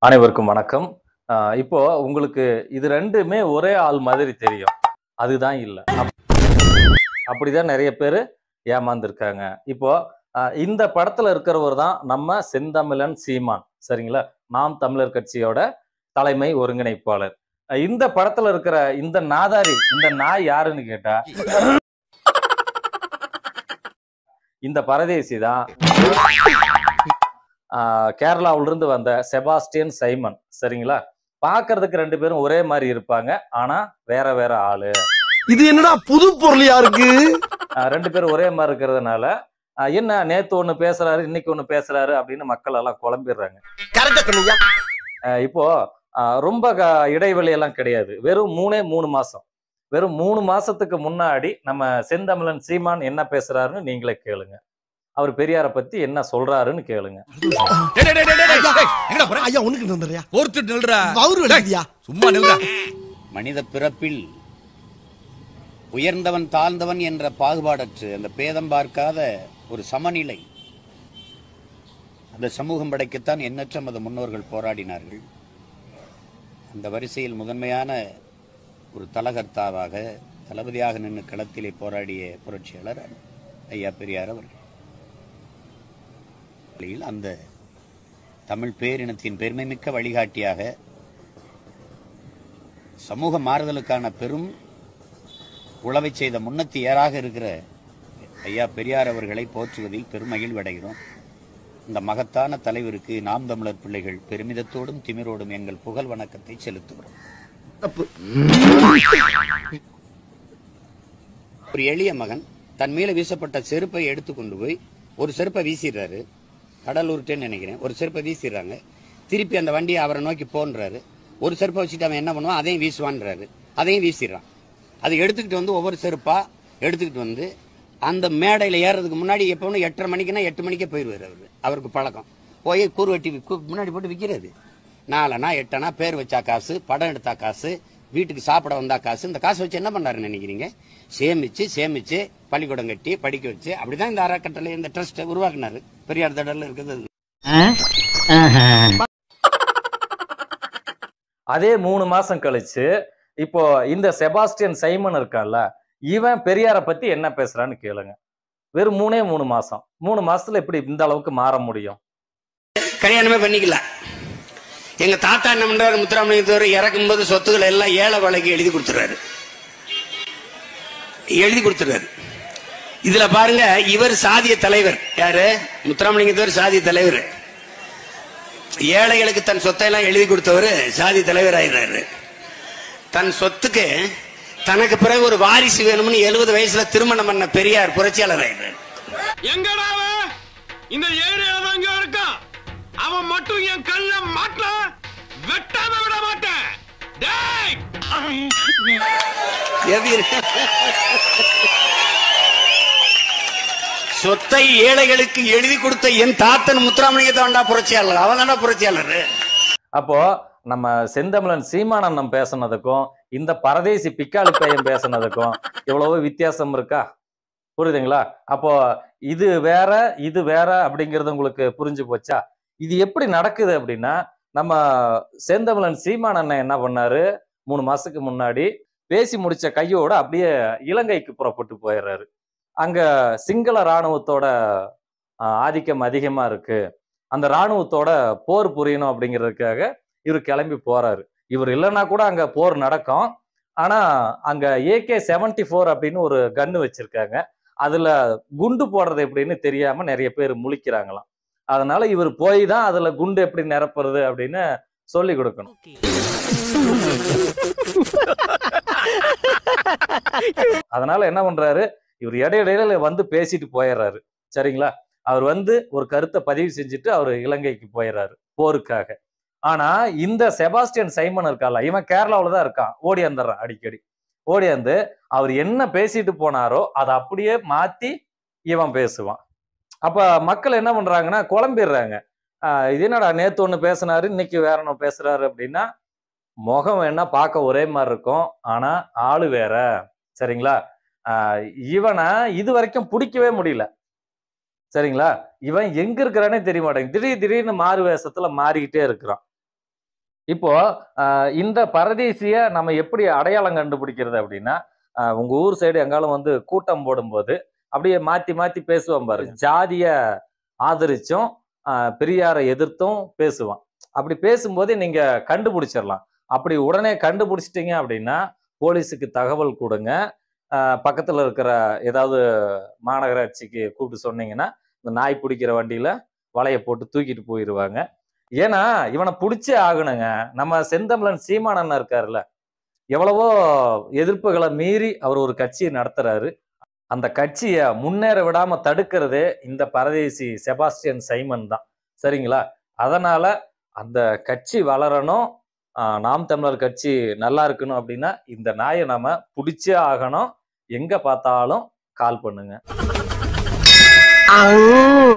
அனைவருக்கும் வணக்கம் ஆஹ் இப்போ உங்களுக்கு இது ரெண்டுமே ஒரே ஆள் மாதிரி தெரியும் அதுதான் இல்லை அப்படிதான் நிறைய பேர் ஏமாந்துருக்காங்க இப்போ ஆஹ் இந்த படத்துல இருக்கிறவர் தான் நம்ம செந்தமிழன் சீமான் சரிங்களா நாம் தமிழர் கட்சியோட தலைமை ஒருங்கிணைப்பாளர் ஆஹ் இந்த படத்துல இருக்கிற இந்த நாதாரி இந்த நாய் யாருன்னு கேட்டா இந்த பரதேசி தான் ஆஹ் கேரளாவுல இருந்து வந்த செபாஸ்டியன் சைமன் சரிங்களா பார்க்கிறதுக்கு ரெண்டு பேரும் ஒரே மாதிரி இருப்பாங்க ஆனா வேற வேற ஆளு இது என்னடா புது பொருளியா இருக்கு ஆஹ் ரெண்டு பேரும் ஒரே மாதிரி இருக்கிறதுனால ஆஹ் என்ன நேத்து ஒண்ணு பேசுறாரு இன்னைக்கு ஒண்ணு பேசுறாரு அப்படின்னு மக்கள் எல்லாம் குழம்பிடுறாங்க கரெக்டா சொன்னீங்க ஆஹ் இப்போ ஆஹ் ரொம்ப க- இடைவெளி எல்லாம் கிடையாது வெறும் மூணே மூணு மாசம் வெறும் மூணு மாசத்துக்கு முன்னாடி நம்ம செந்தமிழன் சீமான் என்ன பேசுறாருன்னு நீங்களே கேளுங்க அவர் பெரியாரை பத்தி என்ன சொல்றாருன்னு கேளுங்க டேய், டேய், டேய், டேய், டேய், எங்கடா போற? ஐயா உனக்கு வந்துறியா ஒருத்தர் நில்றா. அவரு எழுதியா சும்மா நில்றா. மனித பிறப்பில் உயர்ந்தவன் தாழ்ந்தவன் என்ற பாகுபாடற்று அந்த பேதம் பார்க்காத ஒரு சமநிலை அந்த சமூகம் படைக்கத்தான் எண்ணற்ற மத முன்னோர்கள் போராடினார்கள் அந்த வரிசையில் முதன்மையான ஒரு தலகர்த்தாவாக தளபதியாக நின்று களத்திலே போராடிய புரட்சியாளர் ஐயா பெரியார் அவர்கள் வழியில் அந்த தமிழ் பேரினத்தின் பெருமைமிக்க வழிகாட்டியாக சமூக மாறுதலுக்கான பெரும் உழவை செய்த முன்னத்தியராக இருக்கிற ஐயா பெரியார் அவர்களை போற்றுவதில் பெருமகிழ்வு அடைகிறோம் இந்த மகத்தான தலைவருக்கு நாம் தமிழர் பிள்ளைகள் பெருமிதத்தோடும் திமிரோடும் எங்கள் புகழ் வணக்கத்தை செலுத்துகிறோம் தப்பு ஒரு எளிய மகன் தன் மேல வீசப்பட்ட செருப்பை எடுத்து கொண்டு போய் ஒரு செருப்பை வீசிடுறாரு கடலூர்ட்டேன்னு நினைக்கிறேன் ஒரு செருப்பை வீசிடுறாங்க திருப்பி அந்த வண்டியை அவரை நோக்கி போன்றாரு ஒரு செருப்பை வச்சுட்டு அவன் என்ன பண்ணுவான் அதையும் வீசுவான்றாரு அதையும் வீசிடுறான் அதை எடுத்துக்கிட்டு வந்து ஒவ்வொரு செருப்பா எடுத்துக்கிட்டு வந்து அந்த மேடையில் ஏறதுக்கு முன்னாடி எப்பவுமே எட்டரை மணிக்குன்னா எட்டு மணிக்கே போயிடுவார் அவர் அவருக்கு பழக்கம் போய் கூறு வெட்டி கு- முன்னாடி போட்டு விற்கிறது நாலனா எட்டனா பேர் வச்சா காசு படம் எடுத்தா காசு வீட்டுக்கு சாப்பிட வந்தா காசு இந்த காசு வச்சு என்ன பண்றாருன்னு நினைக்கிறீங்க சேமிச்சு சேமிச்சு பள்ளிக்கூடம் கட்டி படிக்க வச்சு அப்படிதான் இந்த அறக்கட்டளை இந்த ட்ரஸ்ட் உருவாக்குனாரு பெரியார் தடல இருக்குது அதே மூணு மாசம் கழிச்சு இப்போ இந்த செபாஸ்டியன் சைமன் இருக்கான்ல இவன் பெரியாரை பத்தி என்ன பேசுறான்னு கேளுங்க வெறும் மூணே மூணு மாசம் மூணு மாசத்துல எப்படி இந்த அளவுக்கு மாற முடியும் கல்யாணமே பண்ணிக்கலாம் எங்க தாத்தா என்ன பண்றாரு முத்துராமலிங்கத்தவர் இறக்கும்போது சொத்துக்களை எல்லாம் ஏழை வழக்கு எழுதி கொடுத்துறாரு எழுதி கொடுத்துறாரு இதுல பாருங்க இவர் சாதிய தலைவர் யாரு முத்துராமலிங்கத்தவர் சாதிய தலைவர் ஏழைகளுக்கு தன் சொத்தை எல்லாம் எழுதி கொடுத்தவர் சாதி தலைவர் ஆயிடுறாரு தன் சொத்துக்கு தனக்கு பிறகு ஒரு வாரிசு வேணும்னு எழுபது வயசுல திருமணம் பண்ண பெரியார் புரட்சியாளர் ஆயிடுறாரு எங்கடா அவன் இந்த ஏரியால தான் இங்க இருக்கான் அவன் மட்டும் என் கல்ல மாட்டல வெட்டாம விட மாட்டேன் டேய் எப்படி இருக்கு? சொத்தை ஏழைகளுக்கு எழுதி கொடுத்த என் தாத்தன் முத்துராமலிங்க தாண்டா புரட்சியாளர் அவன் தாண்டா புரட்சியாளர் அப்போ நம்ம செந்தமிழன் சீமானந்தம் பேசுனதுக்கும் இந்த பரதேசி பிக்காளி பையன் பேசுனதுக்கும் எவ்வளவோ வித்தியாசம் இருக்கா புரியுதுங்களா அப்போ இது வேற இது வேற அப்படிங்கிறது உங்களுக்கு புரிஞ்சு போச்சா இது எப்படி நடக்குது அப்படின்னா நம்ம செந்தமிழன் சீமான் அண்ணன் என்ன பண்ணாரு மூணு மாசத்துக்கு முன்னாடி பேசி முடிச்ச கையோட அப்படியே இலங்கைக்கு புறப்பட்டு போயிடுறாரு அங்க சிங்கள இராணுவத்தோட ஆஹ், ஆதிக்கம் அதிகமா இருக்கு அந்த இராணுவத்தோட போர் புரியணும் அப்படிங்கிறதுக்காக இவர் கிளம்பி போறாரு இவர் இல்லைன்னா கூட அங்க போர் நடக்கும் ஆனா அங்க ஏகே செவன்டி ஃபோர் அப்படின்னு ஒரு கன்னு வச்சிருக்காங்க அதுல குண்டு போடுறது எப்படின்னு தெரியாம நிறைய பேர் முழிக்கிறாங்களாம் அதனால இவர் போய் தான் அதுல குண்டு எப்படி நிரப்புறது அப்படின்னு சொல்லி கொடுக்கணும் அதனால என்ன பண்றாரு இவர் இடையிடையில வந்து பேசிட்டு போயிடுறாரு சரிங்களா அவர் வந்து ஒரு கருத்தை பதிவு செஞ்சுட்டு அவர் இலங்கைக்கு போயிடுறாரு போருக்காக ஆனா இந்த செபாஸ்டியன் சைமன் இருக்கால இவன் கேரளாவுல தான் இருக்கான் ஓடி வந்துடுறான் அடிக்கடி ஓடி வந்து அவர் என்ன பேசிட்டு போனாரோ அதை அப்படியே மாத்தி இவன் பேசுவான் அப்ப மக்கள் என்ன பண்றாங்கன்னா குழம்பிடுறாங்க ஆஹ் இது என்னடா நேத்து ஒண்ணு பேசினாரு இன்னைக்கு வேற ஒண்ணு பேசுறாரு அப்படின்னா முகம் வேணா பார்க்க ஒரே மாதிரி இருக்கும் ஆனா ஆளு வேற சரிங்களா ஆஹ் இவனை இது வரைக்கும் பிடிக்கவே முடியல சரிங்களா இவன் எங்க இருக்கிறானே தெரிய மாட்டேங்குது திடீர் திடீர்னு மாறு வேஷத்துல மாறிக்கிட்டே இருக்கிறான் இப்போ ஆஹ், இந்த பரதேசிய நம்ம எப்படி அடையாளம் கண்டுபிடிக்கிறது அப்படின்னா ஆஹ், உங்க ஊர் சைடு எங்காலும் வந்து கூட்டம் போடும்போது அப்படியே மாத்தி மாத்தி பேசுவான் பாருங்க ஜாதிய ஆதரிச்சும் ஆஹ், பெரியாரை எதிர்த்தும் பேசுவான் அப்படி பேசும்போது நீங்க கண்டுபிடிச்சிடலாம் அப்படி உடனே கண்டுபிடிச்சிட்டீங்க அப்படின்னா போலீஸுக்கு தகவல் கொடுங்க ஆஹ், பக்கத்துல இருக்கிற ஏதாவது மாநகராட்சிக்கு கூப்பிட்டு சொன்னீங்கன்னா இந்த நாய் பிடிக்கிற வண்டியில வலைய போட்டு தூக்கிட்டு போயிடுவாங்க ஏன்னா இவனை பிடிச்சே ஆகணுங்க நம்ம செந்தமிழன் சீமானண்ணா இருக்காருல்ல எவ்வளவோ எதிர்ப்புகளை மீறி அவர் ஒரு கட்சியை நடத்துறாரு அந்த கட்சியை முன்னேற விடாம தடுக்கிறதே இந்த பரதேசி செபாஸ்டியன் சைமன் தான் சரிங்களா அதனால அந்த கட்சி வளரணும் ஆஹ் நாம் தமிழர் கட்சி நல்லா இருக்கணும் அப்படின்னா இந்த நாயை நாம பிடிச்சே ஆகணும் எங்க பார்த்தாலும் கால் பண்ணுங்க